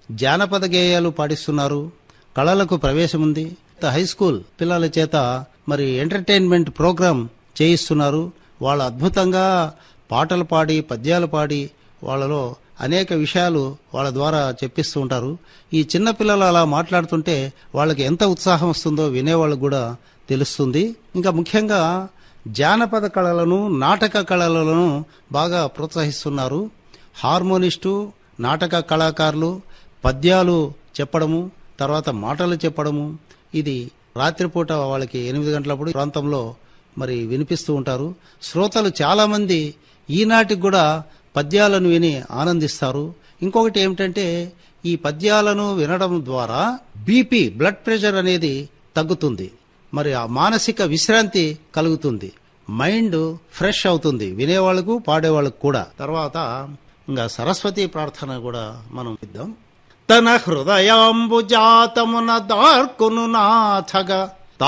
జానపద గేయాలు పాడిస్తున్నారు కళలకు ప్రవేశం ఉంది హై స్కూల్ పిల్లల చేత మరి ఎంటర్టైన్మెంట్ ప్రోగ్రాం చేయిస్తున్నారు వాళ్ళు అద్భుతంగా పాటలు పాడి పద్యాలు పాడి వాళ్ళలో అనేక విషయాలు వాళ్ళ ద్వారా చెప్పిస్తూ ఉంటారు ఈ చిన్న పిల్లలు అలా మాట్లాడుతుంటే వాళ్ళకి ఎంత ఉత్సాహం వస్తుందో వినేవాళ్ళకు కూడా తెలుస్తుంది ఇంకా ముఖ్యంగా జానపద కళలను నాటక కళలను బాగా ప్రోత్సహిస్తున్నారు హార్మోనిస్టు నాటక కళాకారులు పద్యాలు చెప్పడము తర్వాత మాటలు చెప్పడము ఇది రాత్రిపూట వాళ్ళకి ఎనిమిది గంటలప్పుడు ప్రాంతంలో మరి వినిపిస్తూ ఉంటారు శ్రోతలు చాలామంది ఈనాటికి కూడా పద్యాలను విని ఆనందిస్తారు ఇంకొకటి ఏమిటంటే ఈ పద్యాలను వినడం ద్వారా బీపీ బ్లడ్ ప్రెషర్ అనేది తగ్గుతుంది మరి ఆ మానసిక విశ్రాంతి కలుగుతుంది మైండ్ ఫ్రెష్ అవుతుంది వినేవాళ్ళకు పాడేవాళ్ళకు కూడా తర్వాత ఇంకా సరస్వతి ప్రార్థన కూడా మనం ఇద్దాం తన హృదయాంబు జాతమున దార్కును నాథగా